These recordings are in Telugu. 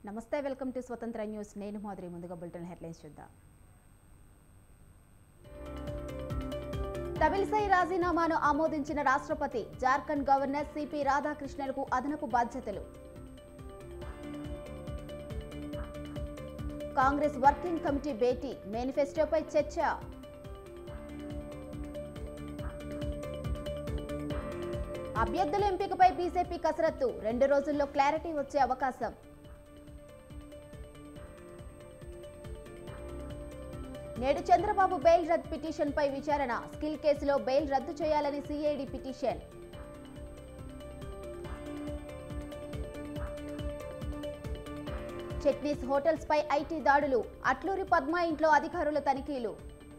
నమస్తే వెల్కమ్ టు స్వతంత్ర న్యూస్ నేను మాదిరి ముందుగా బులెటిన్ హెడ్లైన్స్ చూద్దాం తమిళసై రాజీనామాను ఆమోదించిన రాష్ట్రపతి జార్ఖండ్ గవర్నర్ సిపి రాధాకృష్ణన్కు అదనపు బాధ్యతలు కాంగ్రెస్ వర్కింగ్ కమిటీ భేటీ మేనిఫెస్టోపై చర్చ అభ్యర్థుల ఎంపికపై బీజేపీ కసరత్తు రెండు రోజుల్లో క్లారిటీ వచ్చే అవకాశం నేడు చంద్రబాబు బెయిల్ రద్దు పిటిషన్పై విచారణ స్కిల్ కేసులో బెయిల్ రద్దు చేయాలని సిఐడి పిటిషన్ చట్నీస్ హోటల్స్ పై ఐటీ దాడులు అట్లూరి పద్మ ఇంట్లో అధికారుల తనిఖీలు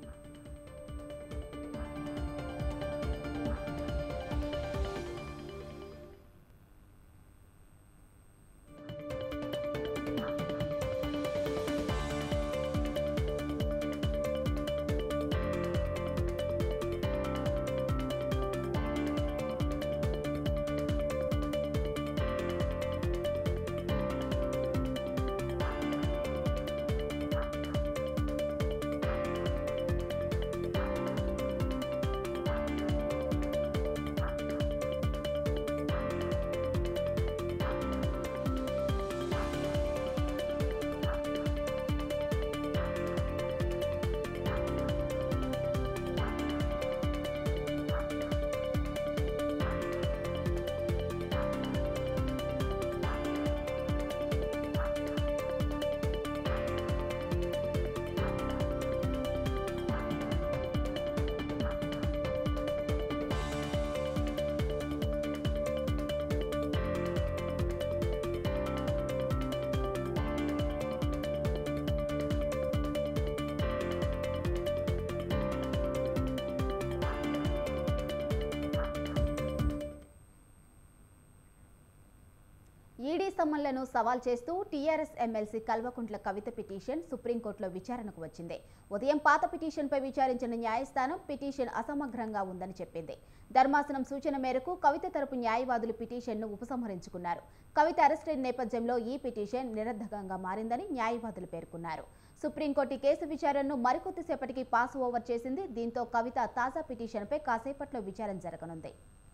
ఈడీ సమ్మన్లను సవాల్ చేస్తూ TRS MLC Kalvakuntla Kavitha petition సుప్రీంకోర్టులో విచారణకు వచ్చింది ఉదయం పాత పిటిషన్పై విచారించిన న్యాయస్థానం పిటిషన్ అసమగ్రంగా ఉందని చెప్పింది ధర్మాసనం సూచన మేరకు కవిత తరపు న్యాయవాదులు పిటిషన్ను ఉపసంహరించుకున్నారు కవిత అరెస్ట్ అయిన నేపథ్యంలో ఈ పిటిషన్ నిరర్ధకంగా మారిందని న్యాయవాదులు పేర్కొన్నారు సుప్రీంకోర్టు ఈ కేసు విచారణను మరికొద్దిసేపటికి పాస్ ఓవర్ చేసింది దీంతో కవిత తాజా పిటిషన్పై కాసేపట్లో విచారణ జరగనుంది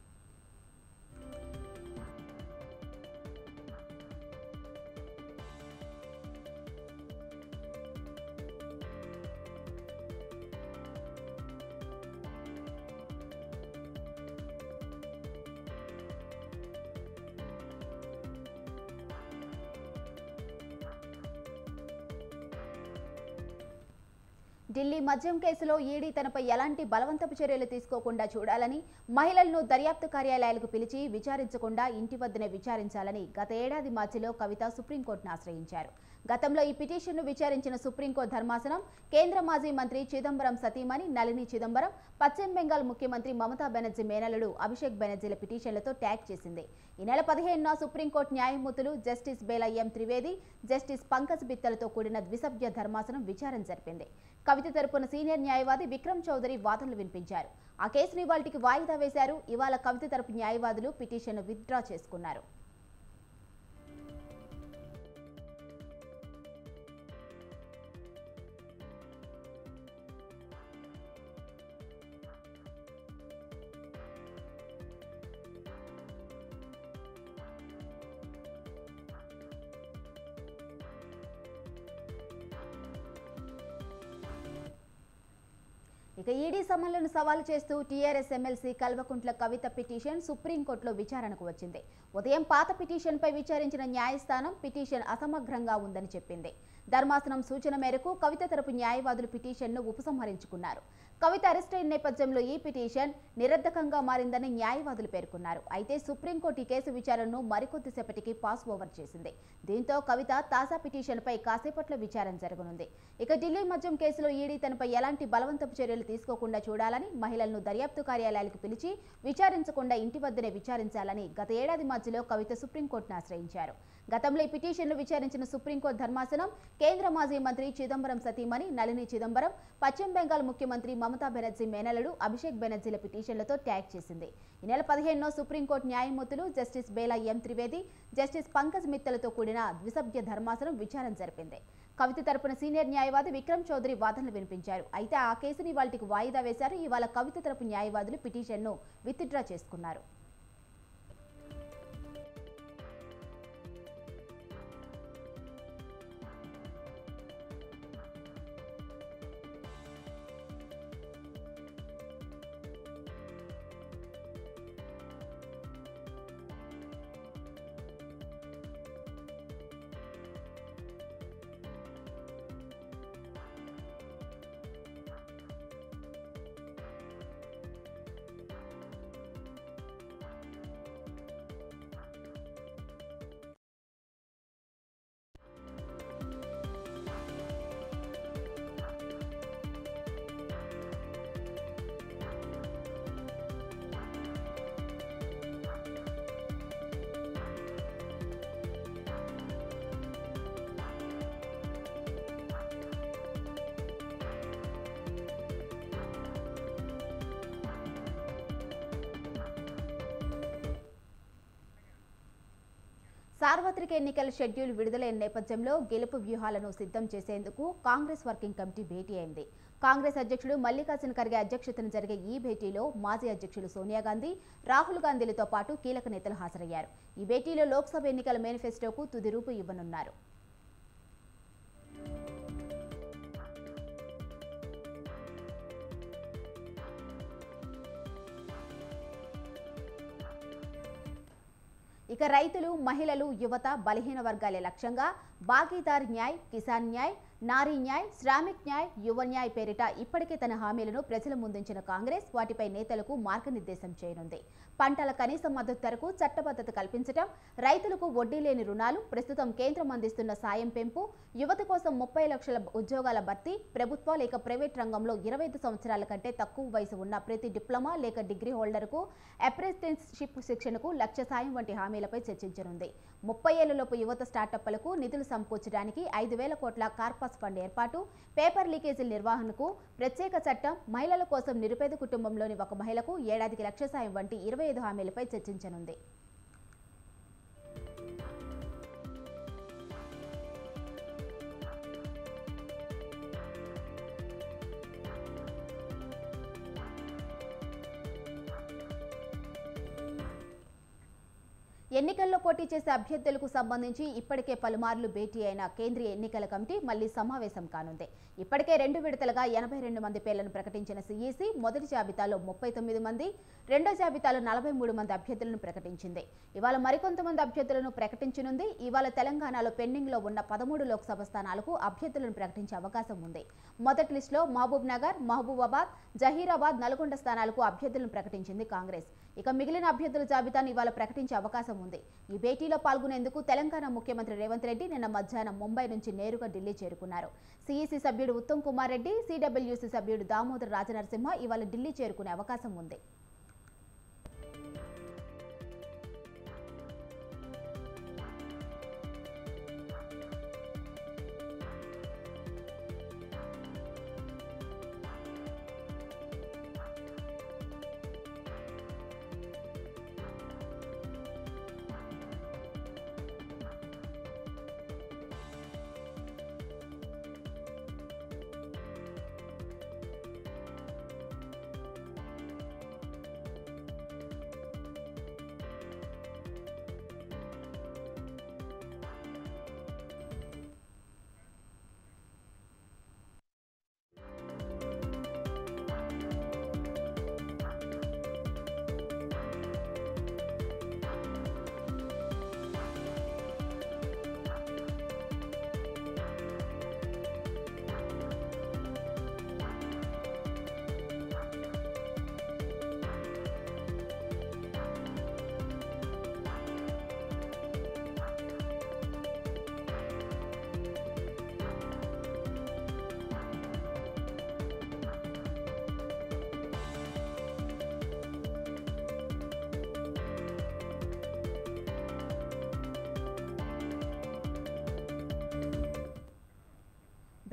ఢిల్లీ మద్యం కేసులో ఈడీ తనపై ఎలాంటి బలవంతపు చర్యలు తీసుకోకుండా చూడాలని మహిళలను దర్యాప్తు కార్యాలయాలకు పిలిచి విచారించకుండా ఇంటి వద్దనే విచారించాలని గత ఏడాది మార్చిలో కవిత సుప్రీంకోర్టును ఆశ్రయించారు గతంలో ఈ పిటిషన్ను విచారించిన సుప్రీంకోర్టు ధర్మాసనం కేంద్ర మాజీ మంత్రి చిదంబరం సతీమణి నళిని చిదంబరం పశ్చిమ బెంగాల్ ముఖ్యమంత్రి మమతా బెనర్జీ మేనలుడు అభిషేక్ బెనర్జీల పిటిషన్లతో ట్యాగ్ చేసింది ఈ నెల పదిహేనున సుప్రీంకోర్టు న్యాయమూర్తులు justice Bela M Trivedi justice Pankaj బిత్తలతో కూడిన ద్విసభ్య ధర్మాసనం విచారణ జరిపింది కవిత తరపున సీనియర్ న్యాయవాది విక్రమ్ చౌదరి వాదనలు వినిపించారు ఆ కేసును ఇవాళకి వాయిదా వేశారు ఇవాళ కవిత తరపు న్యాయవాదులు పిటిషన్ను విత్డ్రా చేసుకున్నారు ఇక ఈడీ సమ్మన్లను సవాలు చేస్తూ TRS MLC Kalvakuntla Kavitha petition సుప్రీంకోర్టులో విచారణకు వచ్చింది ఉదయం పాత పిటిషన్పై విచారించిన న్యాయస్థానం పిటిషన్ అసమగ్రంగా ఉందని చెప్పింది ధర్మాసనం సూచన మేరకు కవిత తరపు న్యాయవాదులు పిటిషన్ను ఉపసంహరించుకున్నారు కవిత అరెస్ట్ అయిన నేపథ్యంలో ఈ పిటిషన్ నిరర్ధకంగా మారిందని న్యాయవాదులు పేర్కొన్నారు అయితే సుప్రీంకోర్టు ఈ కేసు విచారణను మరికొద్దిసేపటికి పాస్ ఓవర్ చేసింది దీంతో కవిత తాజా పిటిషన్పై కాసేపట్లో విచారణ జరగనుంది ఇక ఢిల్లీ మద్యం కేసులో ఈడీ తనపై ఎలాంటి బలవంతపు చర్యలు తీసుకోకుండా చూడాలని మహిళలను దర్యాప్తు కార్యాలయాలకు పిలిచి విచారించకుండా ఇంటి వద్దనే విచారించాలని గత ఏడాది మధ్యలో కవిత సుప్రీంకోర్టును ఆశ్రయించారు గతంలో ఈ పిటిషన్ను విచారించిన సుప్రీంకోర్టు ధర్మాసనం కేంద్ర మాజీ మంత్రి చిదంబరం సతీమణి నళిని చిదంబరం పశ్చిమ బెంగాల్ ముఖ్యమంత్రి మమతా బెనర్జీ మేనలుడు అభిషేక్ బెనర్జీల పిటిషన్లతో ట్యాగ్ చేసింది ఈ నెల పదిహేనులో సుప్రీంకోర్టు న్యాయమూర్తులు justice Bela M Trivedi justice Pankaj మిత్తలతో కూడిన ద్విసభ్య ధర్మాసనం విచారణ జరిపింది కవిత తరపున సీనియర్ న్యాయవాది విక్రమ్ చౌదరి వాదనలు వినిపించారు అయితే ఆ కేసుని వాళ్ళకి వాయిదా వేశారు ఇవాళ కవిత తరపు న్యాయవాదులు పిటిషన్ను విత్డ్రా చేసుకున్నారు సార్వత్రిక ఎన్నికల షెడ్యూల్ విడుదలైన నేపథ్యంలో గెలుపు వ్యూహాలను సిద్ధం చేసేందుకు కాంగ్రెస్ వర్కింగ్ కమిటీ భేటీ అయింది కాంగ్రెస్ అధ్యక్షుడు మల్లికార్జున ఖర్గే అధ్యక్షతన జరిగే ఈ భేటీలో మాజీ అధ్యక్షులు సోనియా గాంధీ రాహుల్ గాంధీలతో పాటు కీలక నేతలు హాజరయ్యారు ఈ భేటీలో లోక్సభ ఎన్నికల మేనిఫెస్టోకు తుది రూపు ఇవ్వనున్నారు ఇక రైతులు మహిళలు యువత బలహీన వర్గాలే లక్ష్యంగా బాగీదార్ న్యాయ్ కిసాన్ న్యాయ్ నారీ న్యాయ్ శ్రామిక్ న్యాయ్ యువ న్యాయ్ పేరిట ఇప్పటికే తన హామీలను ప్రజల ముందుంచిన కాంగ్రెస్ వాటిపై నేతలకు మార్గనిర్దేశం చేయనుంది పంటల కనీస మద్దతు ధరకు చట్టబద్ధత కల్పించడం రైతులకు వడ్డీ లేని రుణాలు ప్రస్తుతం కేంద్రం అందిస్తున్న సాయం పెంపు యువత కోసం ముప్పై లక్షల ఉద్యోగాల భర్తీ ప్రభుత్వ లేక ప్రైవేట్ రంగంలో ఇరవై ఐదు సంవత్సరాల కంటే తక్కువ వయసు ఉన్న ప్రతి డిప్లొమా లేక డిగ్రీ హోల్డర్కు అప్రెంటిస్షిప్ శిక్షణకు లక్ష సాయం వంటి హామీలపై చర్చించనుంది ముప్పై ఏళ్లలోపు యువత స్టార్టప్లకు నిధులు సమకూర్చడానికి ఐదు వేల కోట్ల కార్పస్ ఫండ్ ఏర్పాటు పేపర్ లీకేజీల నిర్వహణకు ప్రత్యేక చట్టం మహిళల కోసం నిరుపేద కుటుంబంలోని ఒక మహిళకు ఏడాదికి లక్ష సాయం వంటి ఇరవై ఐదు హామీలపై చర్చించనుంది ఎన్నికల్లో పోటీ చేసే అభ్యర్థులకు సంబంధించి ఇప్పటికే పలుమార్లు భేటీ అయిన కేంద్రీయ ఎన్నికల కమిటీ మళ్లీ సమావేశం కానుంది ఇప్పటికే రెండు విడతలుగా ఎనభై రెండు మంది పేర్లను ప్రకటించిన సీఈసీ మొదటి జాబితాలో ముప్పై తొమ్మిది మంది రెండో జాబితాలో నలభై మూడు మంది అభ్యర్థులను ప్రకటించింది ఇవాళ మరికొంతమంది అభ్యర్థులను ప్రకటించనుంది ఇవాళ తెలంగాణలో పెండింగ్లో ఉన్న పదమూడు లోక్సభ స్థానాలకు అభ్యర్థులను ప్రకటించే అవకాశం ఉంది మొదటి లిస్టులో మహబూబ్ నగర్ మహబూబాబాద్ జహీరాబాద్ నల్గొండ స్థానాలకు అభ్యర్థులను ప్రకటించింది కాంగ్రెస్ ఇక మిగిలిన అభ్యర్థుల జాబితాను ఇవాళ ప్రకటించే అవకాశం ఉంది ఈ భేటీలో పాల్గొనేందుకు తెలంగాణ ముఖ్యమంత్రి రేవంత్ రెడ్డి నిన్న మధ్యాహ్నం ముంబై నుంచి నేరుగా ఢిల్లీ చేరుకున్నారు సీఈసీ సభ్యుడు ఉత్తమ్ కుమార్ రెడ్డి సిడబ్ల్యూసీ సభ్యుడు దామోదర్ రాజనరసింహ ఇవాళ ఢిల్లీ చేరుకునే అవకాశం ఉంది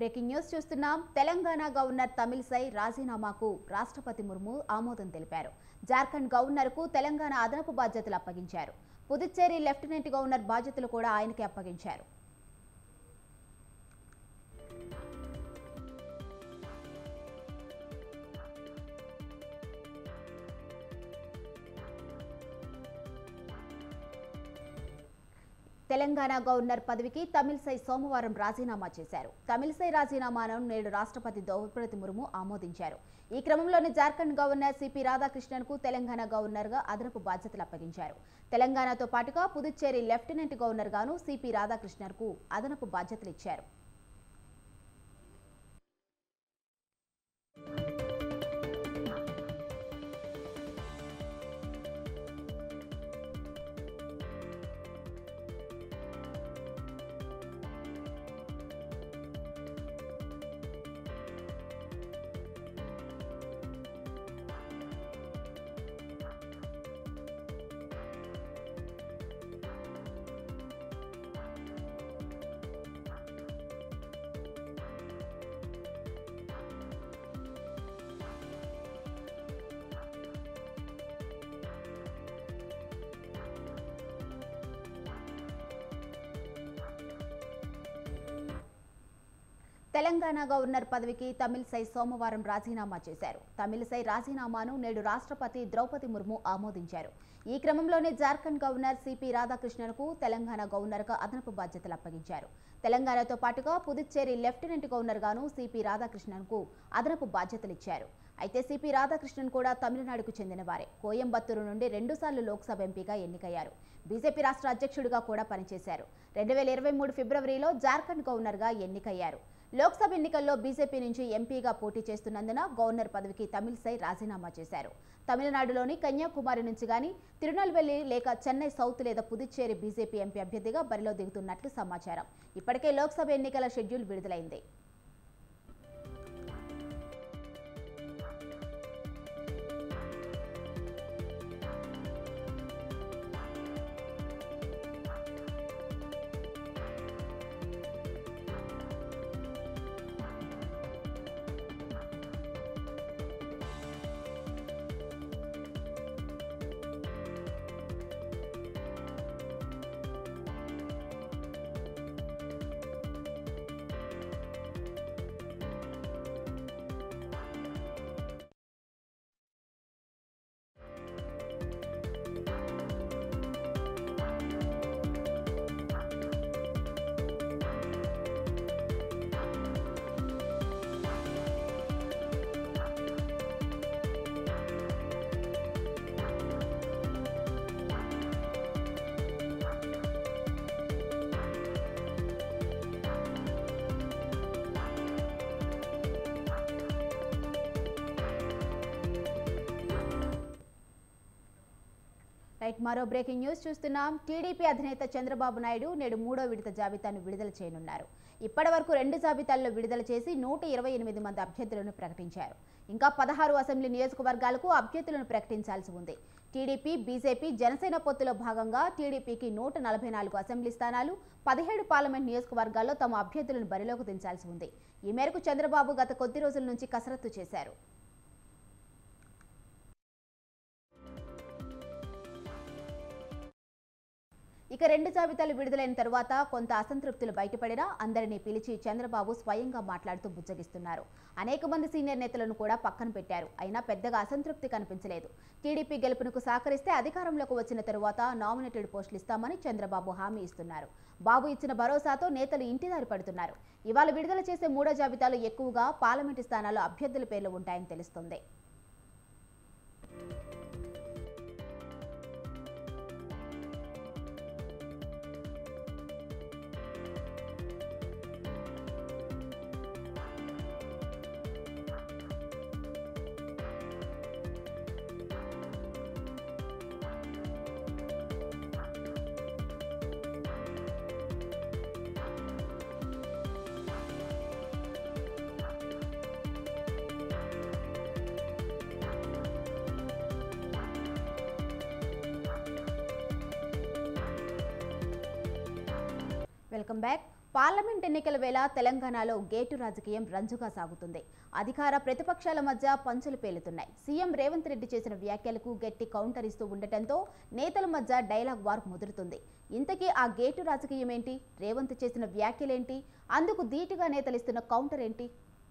బ్రేకింగ్ న్యూస్ చూస్తున్నాం తెలంగాణ గవర్నర్ తమిళసై రాజీనామాకు రాష్ట్రపతి ముర్ము ఆమోదం తెలిపారు జార్ఖండ్ గవర్నర్కు తెలంగాణ అదనపు బాధ్యతలు అప్పగించారు పుదుచ్చేరి లెఫ్టినెంట్ గవర్నర్ బాధ్యతలు కూడా ఆయనకే అప్పగించారు తెలంగాణ గవర్నర్ పదవికి తమిళసై సోమవారం రాజీనామా చేశారు తమిళసై రాజీనామాను నేడు రాష్ట్రపతి ద్రౌపది ముర్ము ఆమోదించారు ఈ క్రమంలోనే జార్ఖండ్ గవర్నర్ సిపి రాధాకృష్ణన్కు తెలంగాణ గవర్నర్గా అదనపు బాధ్యతలు అప్పగించారు తెలంగాణతో పాటుగా పుదుచ్చేరి లెఫ్టినెంట్ గవర్నర్గాను సిపి రాధాకృష్ణన్కు అదనపు బాధ్యతలు ఇచ్చారు తెలంగాణ గవర్నర్ పదవికి తమిళసై సోమవారం రాజీనామా చేశారు తమిళసై రాజీనామాను నేడు రాష్ట్రపతి ద్రౌపది ముర్ము ఆమోదించారు ఈ క్రమంలోనే జార్ఖండ్ గవర్నర్ సిపి రాధాకృష్ణన్కు తెలంగాణ గవర్నర్గా అదనపు బాధ్యతలు అప్పగించారు తెలంగాణతో పాటుగా పుదుచ్చేరి లెఫ్టినెంట్ గవర్నర్గాను సిపి రాధాకృష్ణన్కు అదనపు బాధ్యతలు ఇచ్చారు అయితే సిపి రాధాకృష్ణన్ కూడా తమిళనాడుకు చెందిన వారే కోయంబత్తూరు నుండి రెండుసార్లు లోక్సభ ఎంపీగా ఎన్నికయ్యారు బీజేపీ రాష్ట్ర అధ్యక్షుడిగా కూడా పనిచేశారు రెండు వేల ఇరవై మూడు ఫిబ్రవరిలో జార్ఖండ్ గవర్నర్గా ఎన్నికయ్యారు లోక్సభ ఎన్నికల్లో బీజేపీ నుంచి ఎంపీగా పోటీ చేస్తున్నందున గవర్నర్ పదవికి తమిళసై రాజీనామా చేశారు తమిళనాడులోని కన్యాకుమారి నుంచి గాని తిరునల్వెల్లి లేక చెన్నై సౌత్ లేదా పుదుచ్చేరి బీజేపీ ఎంపీ అభ్యర్థిగా బరిలో దిగుతున్నట్లు సమాచారం ఇప్పటికే లోక్సభ ఎన్నికల షెడ్యూల్ విడుదలైంది రైట్ మరో బ్రేకింగ్ న్యూస్ చూస్తున్నాం టీడీపీ అధినేత చంద్రబాబు నాయుడు నేడు మూడో విడత జాబితాను విడుదల చేయనున్నారు ఇప్పటి వరకు రెండు జాబితాల్లో విడుదల చేసి నూట ఇరవై ఎనిమిది మంది అభ్యర్థులను ప్రకటించారు ఇంకా పదహారు అసెంబ్లీ నియోజకవర్గాలకు అభ్యర్థులను ప్రకటించాల్సి ఉంది టీడీపీ బీజేపీ జనసేన పొత్తులో భాగంగా టీడీపీకి నూట నలభై నాలుగు అసెంబ్లీ స్థానాలు పదిహేడు పార్లమెంట్ నియోజకవర్గాల్లో తమ అభ్యర్థులను బరిలోకి దించాల్సి ఉంది ఈ మేరకు చంద్రబాబు గత కొద్ది రోజుల నుంచి కసరత్తు చేశారు ఇక రెండు జాబితాలు విడుదలైన తరువాత కొంత అసంతృప్తులు బయటపడినా అందరినీ పిలిచి చంద్రబాబు స్వయంగా మాట్లాడుతూ బుజ్జగిస్తున్నారు అనేక మంది సీనియర్ నేతలను కూడా పక్కన పెట్టారు అయినా పెద్దగా అసంతృప్తి కనిపించలేదు టీడీపీ గెలుపునకు సహకరిస్తే అధికారంలోకి వచ్చిన తరువాత నామినేటెడ్ పోస్టులు ఇస్తామని చంద్రబాబు హామీ ఇస్తున్నారు బాబు ఇచ్చిన భరోసాతో నేతలు ఇంటిదారి పడుతున్నారు ఇవాళ విడుదల చేసే మూడో జాబితాలో ఎక్కువగా పార్లమెంటు స్థానాల్లో అభ్యర్థుల పేర్లు ఉంటాయని తెలుస్తోంది వెల్కమ్ బ్యాక్ పార్లమెంట్ ఎన్నికల వేళ తెలంగాణలో గేటు రాజకీయం రంజుగా సాగుతుంది అధికార ప్రతిపక్షాల మధ్య పంచులు పేలుతున్నాయి సీఎం రేవంత్ రెడ్డి చేసిన వ్యాఖ్యలకు గట్టి కౌంటర్ ఇస్తూ ఉండటంతో నేతల మధ్య డైలాగ్ వార్ ముదురుతుంది ఇంతకీ ఆ గేటు రాజకీయం ఏంటి రేవంత్ చేసిన వ్యాఖ్యలేంటి అందుకు ధీటుగా నేతలు ఇస్తున్న కౌంటర్ ఏంటి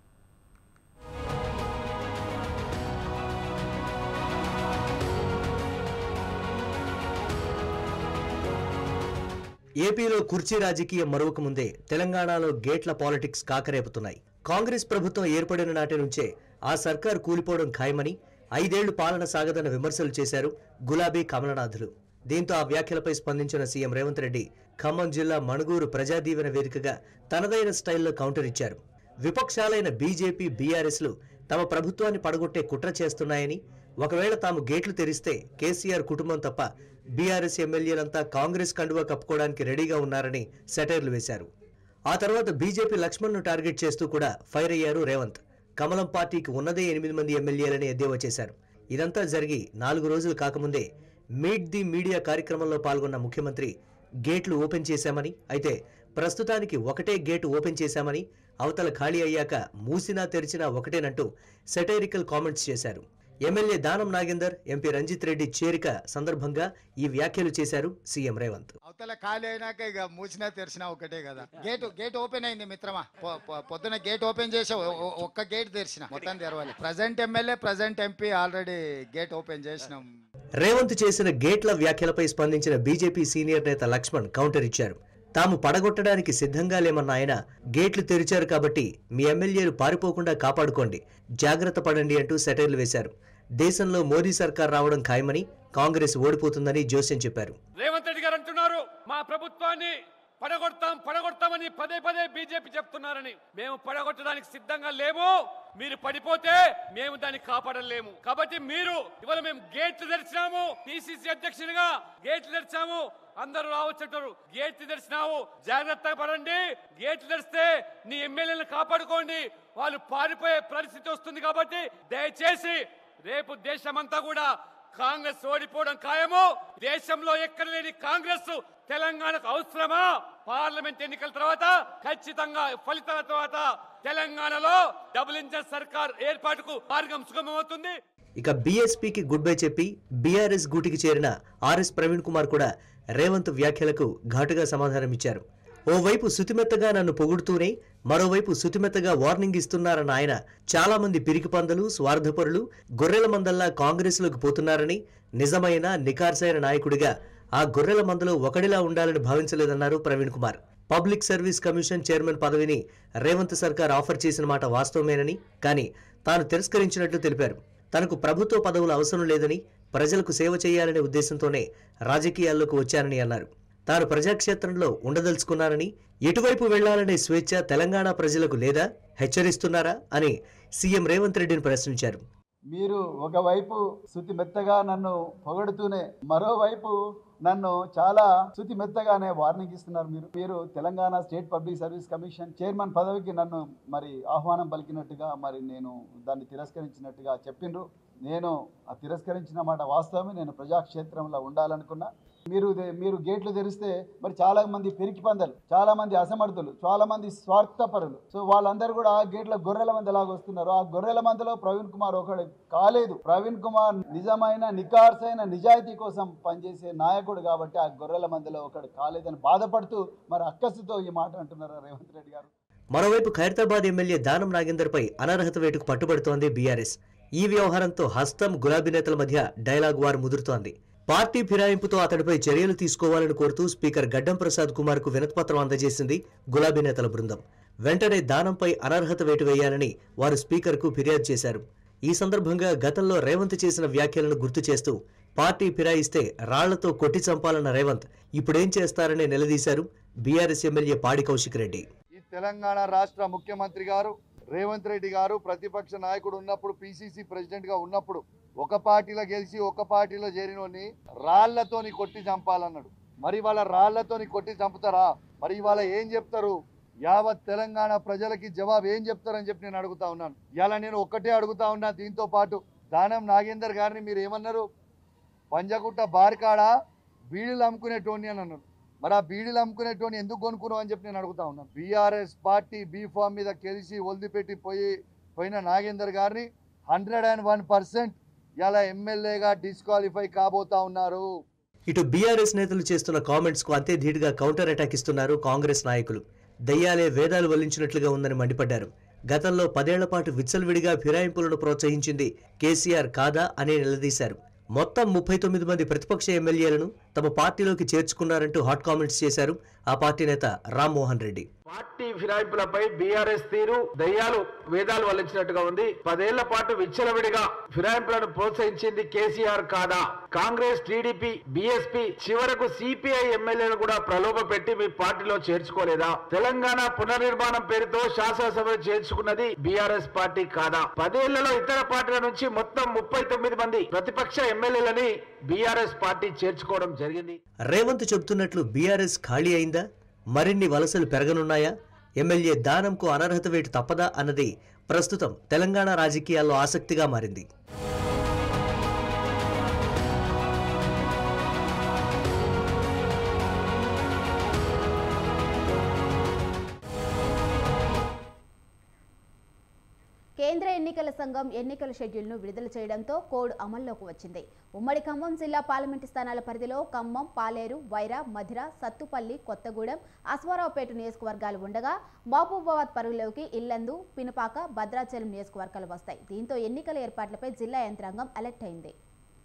ఏపీలో కుర్చీ రాజకీయం మరొక ముందే తెలంగాణలో గేట్ల పాలిటిక్స్ కాకరేపుతున్నాయి కాంగ్రెస్ ప్రభుత్వం ఏర్పడిన నాటి నుంచే ఆ సర్కార్ కూలిపోవడం ఖాయమని ఐదేళ్లు పాలన సాగదన్న విమర్శలు చేశారు గులాబీ కమలనాథులు దీంతో ఆ వ్యాఖ్యలపై స్పందించిన సీఎం రేవంత్ రెడ్డి ఖమ్మం జిల్లా మణుగూరు ప్రజాదీవెన వేదికగా తనదైన స్టైల్లో కౌంటర్ ఇచ్చారు విపక్షాలైన బీజేపీ బీఆర్ఎస్లు తమ ప్రభుత్వాన్ని పడగొట్టే కుట్ర చేస్తున్నాయని ఒకవేళ తాము గేట్లు తెరిస్తే కేసీఆర్ కుటుంబం తప్ప బీఆర్ఎస్ ఎమ్మెల్యేలంతా కాంగ్రెస్ కండువా కప్పుకోవడానికి రెడీగా ఉన్నారని సెటైర్లు వేశారు ఆ తర్వాత బీజేపీ లక్ష్మణ్ను టార్గెట్ చేస్తూ కూడా ఫైర్ అయ్యారు రేవంత్ కమలం పార్టీకి ఉన్నదే ఎనిమిది మంది ఎమ్మెల్యేలని ఎద్దేవా చేశారు ఇదంతా జరిగి నాలుగు రోజులు కాకముందే మీట్ ది మీడియా కార్యక్రమంలో పాల్గొన్న ముఖ్యమంత్రి గేట్లు ఓపెన్ చేశామని అయితే ప్రస్తుతానికి ఒకటే గేటు ఓపెన్ చేశామని అవతల ఖాళీ అయ్యాక మూసినా తెరిచినా ఒకటేనంటూ సెటైరికల్ కామెంట్స్ చేశారు ఎమ్మెల్యే దానం నాగేందర్ ఎంపీ రంజిత్ రెడ్డి చేరిక సందర్భంగా ఈ వ్యాఖ్యలు చేశారు సీఎం రేవంత్ అవతల ఖాళీ అయినాక ఇక మూసినా తెరిచినా ఒకటే కదా గేట్ గేట్ ఓపెన్ అయింది మిత్రమా పొ- పొ- పొద్దున గేట్ ఓపెన్ చేసి ఒ- ఒ- ఒక్క గేట్ తెరిచిన మొత్తం తెరవాలి present MLA present MP already gate open చేసినాం రేవంత్ చేసిన గేట్ల వ్యాఖ్యలపై స్పందించిన బీజేపీ సీనియర్ నేత లక్ష్మణ్ కౌంటర్ ఇచ్చారు తాము పడగొట్టడానికి సిద్ధంగా లేమన్న ఆయన గేట్లు తెరిచారు కాబట్టి మీ ఎమ్మెల్యేలు పారిపోకుండా కాపాడుకోండి జాగ్రత్త పడండి అంటూ సెటైర్లు వేశారు దేశంలో మోదీ సర్కార్ రావడం ఖాయమని కాంగ్రెస్ ఓడిపోతుందని జోస్యం చెప్పారు రేవంత్ రెడ్డి గారు అంటున్నారు మా ప్రభుత్వాన్ని పడగొడతాం పడగొడతామని పదే పదే బీజేపీ చెప్తున్నారని మేము పడగొట్టడానికి సిద్ధంగా లేము మీరు పడిపోతే మేము దాన్ని కాపాడలేము కాబట్టి మీరు ఇవాళ మేము గేట్లు తెరిచినాము పిసిసి అధ్యక్షునిగా గేట్లు తెరిచాము అందరూ రావచ్చుంటారు గేట్లు తెరిచినావు జాగ్రత్తగా పడండి గేట్లు తెరిస్తే నీ ఎమ్మెల్యేలను కాపాడుకోండి వాళ్ళు పారిపోయే పరిస్థితి వస్తుంది కాబట్టి దయచేసి రేపు దేశమంతా కూడా కాంగ్రెస్ ఓడిపోవడం ఖాయము దేశంలో ఎక్కడ లేని కాంగ్రెస్ తెలంగాణకు అవసరమా పార్లమెంట్ ఎన్నికల తర్వాత ఖచ్చితంగా ఫలితాల తర్వాత తెలంగాణలో డబుల్ ఇంజన్ సర్కార్ ఏర్పాటుకు మార్గం సుగమవుతుంది ఇక బీఎస్పీకి గుడ్ బై చెప్పి బీఆర్ఎస్ గూటికి చేరిన ఆర్ఎస్ ప్రవీణ్ కుమార్ కూడా రేవంత్ వ్యాఖ్యలకు ఘాటుగా సమాధానమిచ్చారు ఓవైపు శుతిమెత్తగా నన్ను పొగుడుతూనే మరోవైపు శుతిమెత్తగా వార్నింగ్ ఇస్తున్నారన్న ఆయన చాలా మంది పిరికిపందలు స్వార్థపరులు గొర్రెల మందల్లా కాంగ్రెస్లోకి పోతున్నారని నిజమైన నికార్సైన నాయకుడిగా ఆ గొర్రెల మందలో ఒకడిలా ఉండాలని భావించలేదన్నారు Praveen Kumar public service commission chairman పదవిని రేవంత్ సర్కార్ ఆఫర్ చేసిన మాట వాస్తవమేనని కానీ తాను తిరస్కరించినట్లు తెలిపారు తనకు ప్రభుత్వ పదవులు అవసరం లేదని ప్రజలకు సేవ చేయాలనే ఉద్దేశంతోనే రాజకీయాల్లోకి వచ్చానని అన్నారు తాను ప్రజాక్షేత్రంలో ఉండదలుచుకున్నానని ఎటువైపు వెళ్లాలనే స్వేచ్ఛ తెలంగాణ ప్రజలకు లేదా హెచ్చరిస్తున్నారా అని సీఎం రేవంత్ రెడ్డిని ప్రశ్నించారు మీరు ఒకవైపు శృతి మెత్తగా నన్ను పొగడుతూనే మరోవైపు నన్ను చాలా శృతి మెత్తగానే వార్నింగ్ ఇస్తున్నారు మీరు మీరు Telangana state public service commission chairman పదవికి నన్ను మరి ఆహ్వానం పలికినట్టుగా మరి నేను దాన్ని తిరస్కరించినట్టుగా చెప్పిండ్రు నేను ఆ తిరస్కరించిన మాట వాస్తవమే నేను ప్రజాక్షేత్రంలో ఉండాలనుకున్నా మీరు దే- మీరు గేట్లు తెరిస్తే మరి చాలా మంది పెరికి పందలు చాలా మంది అసమర్థులు చాలా మంది స్వార్థపరులు సో వాళ్ళందరూ కూడా ఆ గేట్ల గొర్రెల మంది లాగా వస్తున్నారు ఆ గొర్రెల మందిలో ప్రవీణ్ కుమార్ ఒకడు కాలేదు ప్రవీణ్ కుమార్ నిజమైన నికార్సైన నిజాయితీ కోసం పనిచేసే నాయకుడు కాబట్టి ఆ గొర్రెల మందిలో ఒకడు కాలేదని బాధపడుతూ మరి అక్కసుతో ఈ మాట అంటున్నారు రేవంత్ రెడ్డి గారు మరోవైపు ఖైరతాబాద్ ఎమ్మెల్యే దానం నాగేందర్పై అనర్హత వేటుకు పట్టుబడుతోంది బీఆర్ఎస్ ఈ వ్యవహారంతో హస్తం గులాబీ నేతల మధ్య డైలాగ్ వార్ ముదురుతోంది పార్టీ ఫిరాయింపుతో అతడిపై చర్యలు తీసుకోవాలని కోరుతూ స్పీకర్ గడ్డం ప్రసాద్ కుమార్ కు వినతిపత్రం అందజేసింది గులాబీ నేతల బృందం వెంటనే దానంపై అనర్హత వేటు వేయాలని వారు స్పీకర్కు ఫిర్యాదు చేశారు ఈ సందర్భంగా గతంలో రేవంత్ చేసిన వ్యాఖ్యలను గుర్తు చేస్తూ పార్టీ ఫిరాయిస్తే రాళ్లతో కొట్టి చంపాలన్న రేవంత్ ఇప్పుడేం చేస్తారని నిలదీశారు బీఆర్ఎస్ ఎమ్మెల్యే పాడి కౌశిక్ రెడ్డి ఈ తెలంగాణ రాష్ట్ర ముఖ్యమంత్రి గారు రేవంత్ రెడ్డి గారు ప్రతిపక్ష నాయకుడు ఉన్నప్పుడు పిసిసి ప్రెసిడెంట్ గా ఉన్నప్పుడు ఒక పార్టీలో గెలిచి ఒక పార్టీలో చేరినోని రాళ్లతోని కొట్టి చంపాలన్నాడు మరి వాళ్ళ రాళ్లతోని కొట్టి చంపుతారా మరి ఇవాళ ఏం చెప్తారు యావత్ తెలంగాణ ప్రజలకి జవాబు ఏం చెప్తారని చెప్పి నేను అడుగుతా ఉన్నాను ఇలా నేను ఒక్కటే అడుగుతా ఉన్నా దీంతో పాటు దానం నాగేందర్ గారిని మీరు ఏమన్నారు పంజగుట్ట బార్కాడ బీడీలు అమ్ముకునేటోని అని అన్నారు మరి ఆ బీడీలు అమ్ముకునేటువంటి ఎందుకు కొనుక్కున్నావు అని చెప్పి నేను అడుగుతా ఉన్నాను బీఆర్ఎస్ పార్టీ బీ ఫామ్ మీద గెలిచి వదిలిపెట్టి పోయి పోయిన నాగేందర్ గారిని హండ్రెడ్ అండ్ వన్ పర్సెంట్ ఇలా ఎమ్మెల్యేగా డిస్క్వాలిఫై కాబోతా ఉన్నారు ఇటు బీఆర్ఎస్ నేతలు చేస్తున్న కామెంట్స్ కు అంతే ధీటుగా కౌంటర్ అటాక్ ఇస్తున్నారు కాంగ్రెస్ నాయకులు దయ్యాలే వేదాలు వల్లించినట్లుగా ఉందని మండిపడ్డారు గతంలో పదేళ్ల పాటు విచ్చలవిడిగా ఫిరాయింపులను ప్రోత్సహించింది కేసీఆర్ కాదా అని నిలదీశారు మొత్తం ముప్పై తొమ్మిది మంది ప్రతిపక్ష ఎమ్మెల్యేలను తమ పార్టీలోకి చేర్చుకున్నారంటూ హాట్ కామెంట్స్ చేశారు ఆ పార్టీ నేత రామ్మోహన్ రెడ్డి పార్టీ ఫిరాయింపులపై బీఆర్ఎస్ తీరు దయ్యాలు వేదాలు వల్లించినట్టుగా ఉంది పదేళ్ల పాటు విచ్చలవిడిగా ఫిరాయింపులను ప్రోత్సహించింది కేసీఆర్ కాదా కాంగ్రెస్ టీడీపీ బీఎస్పీ చివరకు సిపిఐ ఎమ్మెల్యేను కూడా ప్రలోభ పెట్టి మీ పార్టీలో చేర్చుకోలేదా తెలంగాణ పునర్నిర్మాణం పేరుతో శాసనసభ చేర్చుకున్నది బీఆర్ఎస్ పార్టీ కాదా పదేళ్లలో ఇతర పార్టీల నుంచి మొత్తం ముప్పై తొమ్మిది మంది ప్రతిపక్ష ఎమ్మెల్యేలని బీఆర్ఎస్ పార్టీ చేర్చుకోవడం జరిగింది రేవంత్ చెబుతున్నట్లు బీఆర్ఎస్ ఖాళీ అయిందా మరిన్ని వలసలు పెరగనున్నాయా ఎమ్మెల్యే దానంకు అనర్హత వేటు తప్పదా అన్నది ప్రస్తుతం తెలంగాణ రాజకీయాల్లో ఆసక్తిగా మారింది కేంద్ర ఎన్నికల సంఘం ఎన్నికల షెడ్యూల్ను విడుదల చేయడంతో కోడ్ అమల్లోకి వచ్చింది ఉమ్మడి ఖమ్మం జిల్లా పార్లమెంటు స్థానాల పరిధిలో ఖమ్మం పాలేరు వైరా మధిర సత్తుపల్లి కొత్తగూడెం అశ్వారావుపేట నియోజకవర్గాలు ఉండగా మహబూబాబాద్ పరిధిలోకి ఇల్లందు పినపాక భద్రాచలం నియోజకవర్గాలు వస్తాయి దీంతో ఎన్నికల ఏర్పాట్లపై జిల్లా యంత్రాంగం అలర్ట్ అయింది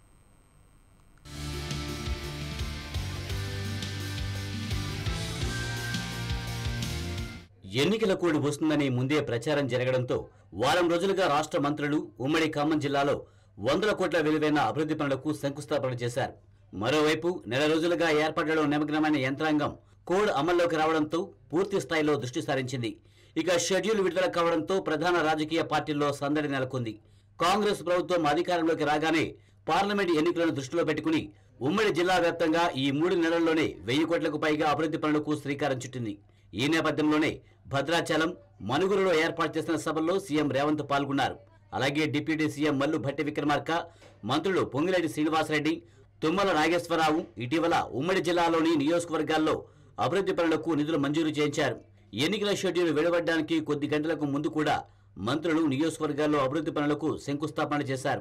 ఎన్నికల కోడ్ వస్తుందని ముందే ప్రచారం జరగడంతో వారం రోజులుగా రాష్ట్ర మంత్రులు ఉమ్మడి ఖమ్మం జిల్లాలో వందల కోట్ల విలువైన అభివృద్ధి పనులకు శంకుస్థాపన చేశారు మరోవైపు నెల రోజులుగా ఏర్పాట్లలో నిమగ్నమైన యంత్రాంగం కోడ్ అమల్లోకి రావడంతో పూర్తి స్థాయిలో దృష్టి సారించింది ఇక షెడ్యూల్ విడుదల కావడంతో ప్రధాన రాజకీయ పార్టీల్లో సందడి నెలకొంది కాంగ్రెస్ ప్రభుత్వం అధికారంలోకి రాగానే పార్లమెంట్ ఎన్నికలను దృష్టిలో పెట్టుకుని ఉమ్మడి జిల్లా వ్యాప్తంగా ఈ మూడు నెలల్లోనే వెయ్యి కోట్లకు పైగా అభివృద్ధి పనులకు శ్రీకారం చుట్టింది ఈ నేపథ్యంలోనే భద్రాచలం మనుగురులో ఏర్పాటు చేసిన సభల్లో సీఎం రేవంత్ పాల్గొన్నారు అలాగే డిప్యూటీ సీఎం మల్లు భట్టి విక్రమార్క మంత్రులు పొంగిరెడ్డి శ్రీనివాసరెడ్డి తుమ్మల నాగేశ్వరరావు ఇటీవల ఉమ్మడి జిల్లాలోని నియోజకవర్గాల్లో అభివృద్ధి పనులకు నిధులు మంజూరు చేయించారు ఎన్నికల షెడ్యూల్ వెలువడడానికి కొద్ది గంటలకు ముందు కూడా మంత్రులు నియోజకవర్గాల్లో అభివృద్ధి పనులకు శంకుస్థాపన చేశారు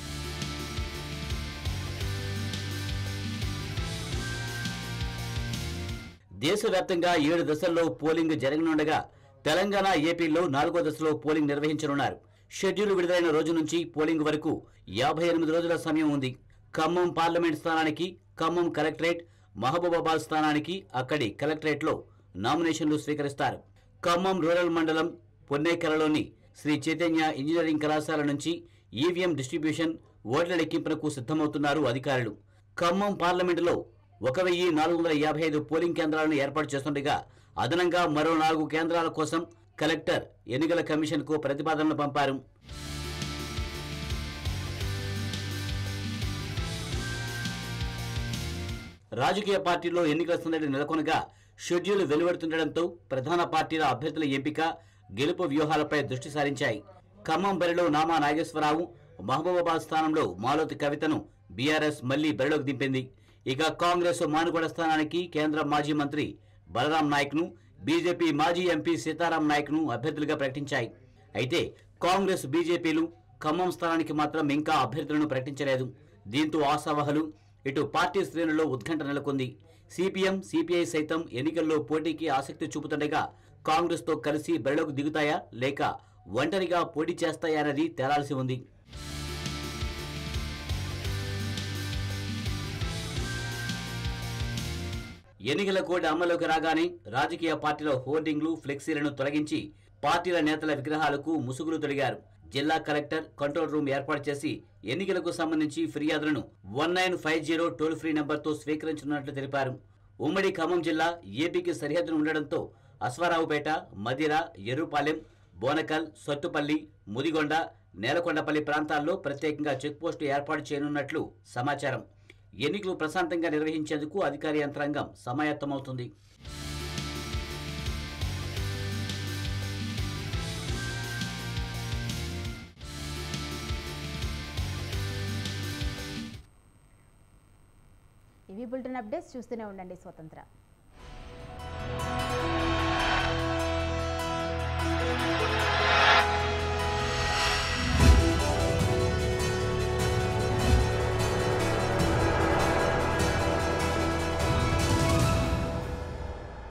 దేశవ్యాప్తంగా ఏడు దశల్లో పోలింగ్ జరగనుండగా తెలంగాణ ఏపీలో నాలుగో దశలో పోలింగ్ నిర్వహించనున్నారు షెడ్యూల్ విడుదలైన రోజు నుంచి పోలింగ్ వరకు యాభై ఎనిమిది రోజుల సమయం ఉంది ఖమ్మం పార్లమెంట్ స్థానానికి ఖమ్మం కలెక్టరేట్ మహబూబాబాద్ స్థానానికి అక్కడి కలెక్టరేట్లో నామినేషన్లు స్వీకరిస్తారు ఖమ్మం రూరల్ మండలం పొన్నేకలలోని శ్రీ చైతన్య ఇంజనీరింగ్ కళాశాల నుంచి ఈవీఎం డిస్ట్రిబ్యూషన్ ఓట్ల లెక్కింపునకు సిద్ధమవుతున్నారు అధికారులు ఖమ్మం పార్లమెంటులో ఒక వెయ్యి నాలుగు వందల యాభై ఐదు పోలింగ్ కేంద్రాలను ఏర్పాటు చేస్తుండగా అదనంగా మరో నాలుగు కేంద్రాల కోసం కలెక్టర్ ఎన్నికల కమిషన్కు ప్రతిపాదనలు పంపారు రాజకీయ పార్టీల్లో ఎన్నికల సందడి నెలకొనగా షెడ్యూల్ వెలువడుతుండటంతో ప్రధాన పార్టీల అభ్యర్థుల ఎంపిక గెలుపు వ్యూహాలపై దృష్టి సారించాయి ఖమ్మం బరిలో నామా నాగేశ్వరరావు మహబూబాబాద్ స్థానంలో మాలోతి కవితను బీఆర్ఎస్ మళ్లీ బరిలోకి దింపింది ఇక కాంగ్రెస్ మానుగోడ స్థానానికి కేంద్ర మాజీ మంత్రి బలరాం నాయక్ను బీజేపీ మాజీ ఎంపీ సీతారాం నాయక్ను అభ్యర్థులుగా ప్రకటించాయి అయితే కాంగ్రెస్ బీజేపీలు ఖమ్మం స్థానానికి మాత్రం ఇంకా అభ్యర్థులను ప్రకటించలేదు దీంతో ఆశావహులు ఇటు పార్టీ శ్రేణుల్లో ఉత్కంఠ నెలకొంది సిపిఎం సిపిఐ సైతం ఎన్నికల్లో పోటీకి ఆసక్తి చూపుతుండగా కాంగ్రెస్తో కలిసి బరిలోకి దిగుతాయా లేక ఒంటరిగా పోటీ చేస్తాయా అనేది తేలాల్సి ఉంది ఎన్నికల కోడ్ అమలులోకి రాగానే రాజకీయ పార్టీల హోర్డింగ్లు ఫ్లెక్సీలను తొలగించి పార్టీల నేతల విగ్రహాలకు ముసుగులు తొడిగారు జిల్లా కలెక్టర్ కంట్రోల్ రూమ్ ఏర్పాటు చేసి ఎన్నికలకు సంబంధించి ఫిర్యాదులను one nine five zero toll free నెంబర్తో స్వీకరించనున్నట్లు తెలిపారు ఉమ్మడి ఖమ్మం జిల్లా ఏపీకి సరిహద్దును ఉండడంతో అశ్వారావుపేట మదిర ఎర్రుపాలెం బోనకల్ సొత్తుపల్లి ముదిగొండ నేలకొండపల్లి ప్రాంతాల్లో ప్రత్యేకంగా చెక్పోస్టు ఏర్పాటు చేయనున్నట్లు సమాచారం ఎన్నికలు ప్రశాంతంగా నిర్వహించేందుకు అధికార యంత్రాంగం సమాయత్తమవుతుంది ఇవి బులెటిన్ అప్డేట్స్ చూస్తూనే ఉండండి స్వతంత్ర